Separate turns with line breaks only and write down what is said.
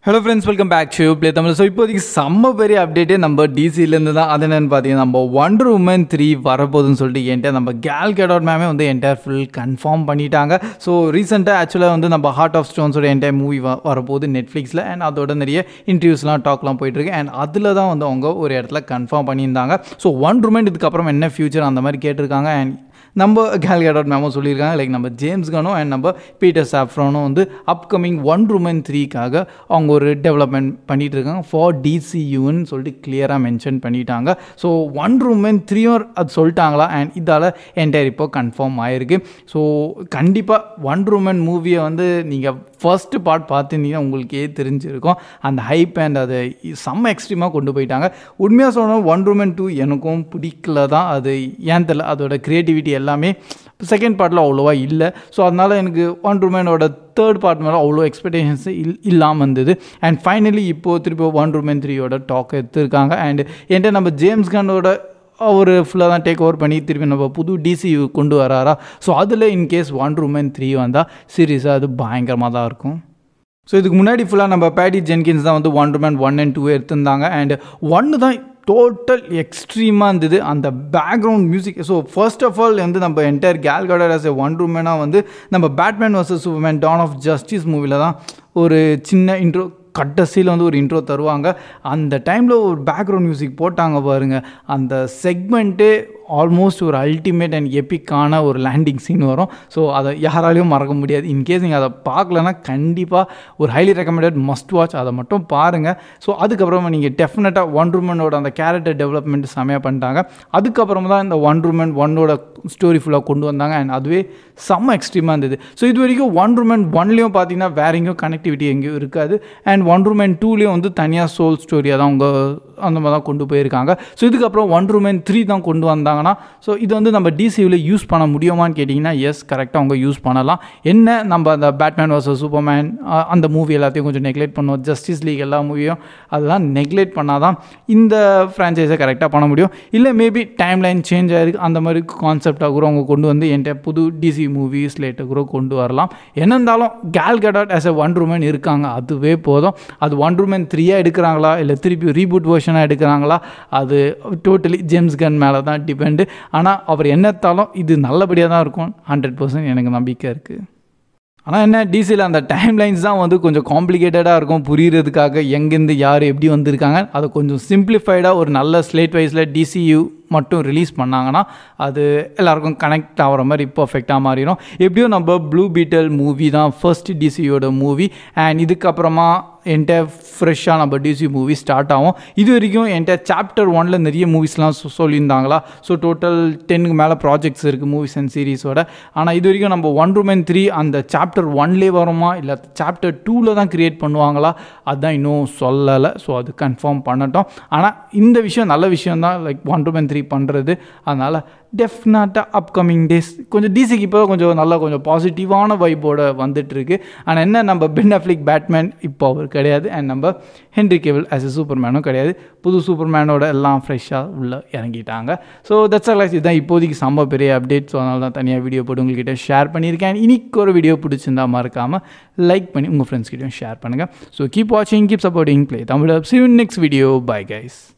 hello friends welcome back to play Tamil so இப்போதைக்கு செம்ம பெரிய அப்டேட்டே நம்ம டிசிலேருந்து தான் அது என்னென்னு பார்த்தீங்கன்னா நம்ம ஒண்டர் உமன் த்ரீ வரப்போகுதுன்னு சொல்லிட்டு என்கிட்ட நம்ம கேல் கேடாட் மேமே வந்து என்டையர் ஃபுல் கன்ஃபார்ம் பண்ணிட்டாங்க ஸோ ரீசெண்டாக ஆக்சுவலாக வந்து நம்ம ஹார்ட் ஆஃப் ஸ்டோன்ஸோட என்டையர் மூவி வ வரப்போகுது நெட்ஃப்ளிக்ஸில் அண்ட் அதோட நிறைய இன்டர்வியூஸ்லாம் டாக்லாம் போயிட்டுருக்கு அண்ட் அதில் தான் வந்து அவங்க ஒரு இடத்துல கன்ஃபார்ம் பண்ணியிருந்தாங்க ஸோ ஒன் உமன் இதுக்கப்புறம் என்ன ஃபியூச்சர் அந்த மாதிரி கேட்டிருக்காங்க அண்ட் நம்ம கேல் கேடாட் மேமும் சொல்லியிருக்காங்க லைக் நம்ம ஜேம்ஸ் கனும் அண்ட் நம்ம பீட்டர் சாஃப்ரானும் வந்து அப்கமிங் ஒன் ருமன் த்ரீக்காக அவங்க ஒரு டெவலப்மெண்ட் பண்ணிகிட்டு இருக்காங்க ஃபார் டிசியூன்னு சொல்லிட்டு கிளியராக மென்ஷன் பண்ணிட்டாங்க ஸோ ஒன் ருமன் த்ரீயும் அது சொல்லிட்டாங்களா அண்ட் இதால் என்டையர் இப்போ கன்ஃபார்ம் ஆயிருக்கு ஸோ கண்டிப்பாக ஒன் ருமன் மூவியை வந்து நீங்கள் ஃபர்ஸ்ட் பார்ட் பார்த்துருந்தீங்கன்னா உங்களுக்கே தெரிஞ்சிருக்கும் அந்த ஹைப் அண்ட் அதை செம்ம எக்ஸ்ட்ரீமாக கொண்டு போயிட்டாங்க உண்மையாக சொல்லணும் ஒன் ருமன் டூ எனக்கும் பிடிக்கல தான் அது ஏன் தெரியல அதோட க்ரியேட்டிவிட்டி எல்லாமே செகண்ட் பார்ட்டில் அவ்வளோவா இல்லை ஸோ அதனால் எனக்கு ஒன் ருமேனோட தேர்ட் பார்ட் மேலே அவ்வளோ எக்ஸ்பெக்டேஷன்ஸ் இல் இல்லாமல் இருந்தது அண்ட் ஃபைனலி இப்போது திருப்பி ஒன் ருமேன் த்ரீயோட டாக் எடுத்திருக்காங்க அண்ட் என்கிட்ட நம்ம ஜேம்ஸ் கன்னோட அவர் ஃபுல்லாக தான் டேக் ஓவர் பண்ணி திருப்பி நம்ம புது டிசியூ கொண்டு வராரா ஸோ அதில் இன்கேஸ் ஒன் ரூமன் த்ரீ வந்தால் சீரியஸாக அது பயங்கரமாக தான் இருக்கும் ஸோ இதுக்கு முன்னாடி ஃபுல்லாக நம்ம பேடி ஜென்கின்ஸ் தான் வந்து ஒன் ரூமன் ஒன் அண்ட் டூ எடுத்திருந்தாங்க அண்ட் ஒன்று தான் டோட்டல் எக்ஸ்ட்ரீமாக இருந்தது அந்த background music so first of all வந்து நம்ம entire Gal Carter as a ஒன் ரூமேனாக வந்து நம்ம Batman versus Superman dawn of justice மூவியில் தான் ஒரு சின்ன இன்ட்ரோ கட்டசியில் வந்து ஒரு இன்ட்ரோ தருவாங்க அந்த டைமில் ஒரு பேக்ரவுண்ட் மியூசிக் போட்டாங்க பாருங்கள் அந்த செக்மெண்ட்டே ஆல்மோஸ்ட் ஒரு அல்டிமேட் அண்ட் எப்பிக்கான ஒரு லேண்டிங் சீன் வரும் ஸோ அதை யாராலையும் மறக்க முடியாது இன்கேஸ் நீங்கள் அதை பார்க்கலன்னா கண்டிப்பாக ஒரு ஹைலி ரெக்கமெண்டட் மஸ்ட் வாட்ச் அதை மட்டும் பாருங்கள் ஸோ அதுக்கப்புறமா நீங்கள் டெஃபினட்டாக ஒன் ரூமனோட அந்த கேரக்டர் டெவலப்மெண்ட் செமையாக பண்ணிட்டாங்க அதுக்கப்புறமா தான் இந்த ஒன் ரூமன் ஒன்னோட ஸ்டோரி ஃபுல்லாக கொண்டு வந்தாங்க அண்ட் அதுவே செம்ம எக்ஸ்ட்ரீமாக இருந்தது ஸோ இது வரைக்கும் ஒன் ரூமன் ஒன்லேயும் பார்த்தீங்கன்னா வேற எங்கேயும் கனெக்டிவிட்டி எங்கேயும் இருக்காது அண்ட் ஒன் ரூமன் டூலேயும் வந்து தனியாக சோல் ஸ்டோரியாக தான் அவங்க அந்த மாதிரி தான் கொண்டு போயிருக்காங்க ஸோ இதுக்கப்புறம் ஒன் ரூமன் த்ரீ தான் கொண்டு வந்தாங்கன்னா ஸோ இது வந்து நம்ம டிசியூவில் யூஸ் பண்ண முடியுமான்னு கேட்டிங்கன்னா எஸ் கரெக்டாக அவங்க யூஸ் பண்ணலாம் என்ன நம்ம அந்த பேட்மேன் வர்சஸ் சூப்பர்மேன் அந்த மூவி எல்லாத்தையும் கொஞ்சம் நெக்லெக்ட் பண்ணுவோம் ஜஸ்டிஸ் லீக் எல்லா மூவியும் அதெல்லாம் நெக்லெக்ட் பண்ணால் தான் இந்த ஃப்ரான்ச்சைஸை கரெக்டாக பண்ண முடியும் இல்லை மேபி டைம் லைன் சேஞ்ச் ஆகிருக்கு அந்த மாதிரி கான்செப்டாக கூட அவங்க கொண்டு வந்து என்கிட்ட புது டிசி மூவி ஸ்லேட்டை கூட கொண்டு வரலாம் என்ன இருந்தாலும் கேல் கடாட் ஆஸ் எ ஒன் ரூமன் இருக்காங்க அதுவே போதும் அது ஒன் ரூமன் த்ரீயாக எடுக்கிறாங்களா இல்லை திருப்பி ரீபூட் வேர்ஷனாக எடுக்கிறாங்களா அது டோட்டலி ஜேம்ஸ் கன் மேலே தான் டிபெண்டு ஆனால் அவர் என்னத்தாலும் இது நல்லபடியாக தான் இருக்கும் ஹண்ட்ரட் பர்சன்ட் எனக்கு நம்பிக்கை இருக்குது ஆனால் என்ன டிசியில் அந்த டைம் லைன்ஸ் தான் வந்து கொஞ்சம் காம்ப்ளிகேட்டடாக இருக்கும் புரிகிறதுக்காக எங்கேருந்து யார் எப்படி வந்திருக்காங்க அதை கொஞ்சம் சிம்பிளிஃபைடாக ஒரு நல்ல ஸ்லேட் வைஸில் டிசியூ மட்டும் ரிலீஸ் பண்ணாங்கன்னா அது எல்லாருக்கும் கனெக்ட் ஆகிற மாதிரி பர்ஃபெக்டாக மாறிடும் எப்படியும் நம்ம ப்ளூ பீட்டல் மூவி தான் ஃபர்ஸ்ட் டிசியோட மூவி அண்ட் இதுக்கப்புறமா என்கிட்ட ஃப்ரெஷ்ஷாக நம்ம டிசி மூவி ஸ்டார்ட் ஆகும் இது வரைக்கும் என்கிட்ட சாப்டர் ஒனில் நிறைய மூவிஸ்லாம் சொல்லியிருந்தாங்களா ஸோ டோட்டல் டென்னுக்கு மேலே ப்ராஜெக்ட்ஸ் இருக்குது மூவிஸ் அண்ட் சீரீஸோட ஆனால் இது வரைக்கும் நம்ம ஒன் ரூமன் த்ரீ அந்த சாப்டர் ஒன்லேயே வருமா இல்லை சாப்டர் டூவில் தான் க்ரியேட் பண்ணுவாங்களா அதுதான் இன்னும் சொல்லலை ஸோ அது கன்ஃபார்ம் பண்ணட்டும் ஆனால் இந்த விஷயம் நல்ல விஷயம் தான் லைக் ஒன் ரூமன் த்ரீ பண்ணுறது அதனால் டெஃபினட்டாக அப்கமிங் டேஸ் கொஞ்சம் டிசிக்கு இப்போ கொஞ்சம் நல்லா கொஞ்சம் பாசிட்டிவான வைப்போட வந்துட்டுருக்கு ஆனால் என்ன நம்ம பென் அஃப்ளிக் பேட்மேன் இப்போ அவர் கிடையாது அண்ட் நம்ம ஹென்ரி கேவல் ஆஸ் எ சூப்பர்மேனும் கிடையாது புது சூப்பர்மேனோட எல்லாம் ஃப்ரெஷ்ஷாக உள்ளே இறங்கிட்டாங்க ஸோ தட்ஸ் அலாஸ் இதுதான் இப்போதைக்கு செம்ம பெரிய அப்டேட் ஸோ அதனால தான் தனியாக வீடியோ போட்டு உங்கள்கிட்ட ஷேர் பண்ணியிருக்கேன் இன்னைக்கு ஒரு வீடியோ பிடிச்சிருந்தா மறக்காமல் லைக் பண்ணி உங்கள் ஃப்ரெண்ட்ஸ்கிட்டையும் ஷேர் பண்ணுங்கள் ஸோ கீப் வாட்சிங் keep supporting play Tamil see next video bye guys